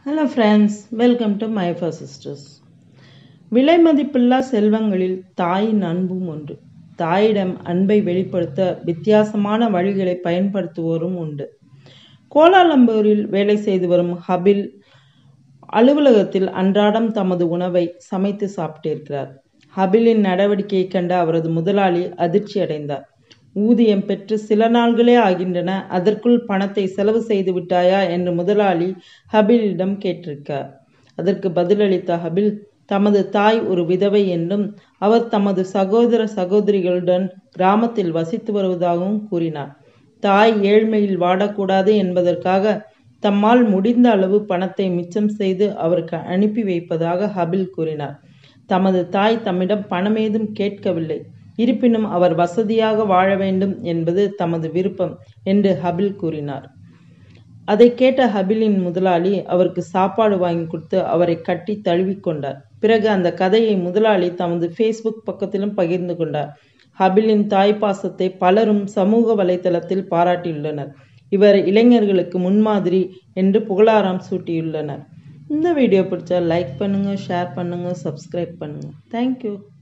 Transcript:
hello friends welcome to my for sisters விலை மதிப்பில்லா செல்வங்களில் தாயின் அன்பும் ஒன்று தாயிடம் அன்பை வெளிப்படுத்த வித்தியாசமான வழிகளை பயன்படுத்துவோரும் உண்டு கோலாலம்பூரில் வேலை செய்து வரும் ஹபில் அலுவலகத்தில் அன்றாடம் தமது உணவை சமைத்து சாப்பிட்டிருக்கிறார் ஹபிலின் நடவடிக்கையை கண்ட அவரது முதலாளி அதிர்ச்சி அடைந்தார் ஊதியம் பெற்று சில நாள்களே ஆகின்றன அதற்குள் பணத்தை செலவு செய்து விட்டாயா என்று முதலாளி ஹபிலிடம் கேட்டிருக்கார் அதற்கு பதிலளித்த ஹபில் தமது தாய் ஒரு விதவை என்றும் அவர் தமது சகோதர சகோதரிகளுடன் கிராமத்தில் வசித்து வருவதாகவும் கூறினார் தாய் ஏழ்மையில் வாடக்கூடாது என்பதற்காக தம்மால் முடிந்த அளவு பணத்தை மிச்சம் செய்து அவருக்கு அனுப்பி வைப்பதாக ஹபில் கூறினார் தமது தாய் தம்மிடம் பணமேதும் கேட்கவில்லை இருப்பினும் அவர் வசதியாக வாழ வேண்டும் என்பது தமது விருப்பம் என்று ஹபில் கூறினார் அதை கேட்ட ஹபிலின் முதலாளி அவருக்கு சாப்பாடு வாங்கி கொடுத்து அவரை கட்டி தழுவிக்கொண்டார் பிறகு அந்த கதையை முதலாளி தமது ஃபேஸ்புக் பக்கத்திலும் பகிர்ந்து கொண்டார் ஹபிலின் தாய்ப்பாசத்தை பலரும் சமூக வலைதளத்தில் பாராட்டியுள்ளனர் இவர் இளைஞர்களுக்கு முன்மாதிரி என்று புகழாரம் சூட்டியுள்ளனர் இந்த வீடியோ பிடிச்சா லைக் பண்ணுங்கள் ஷேர் பண்ணுங்கள் சப்ஸ்கிரைப் பண்ணுங்கள் தேங்க்யூ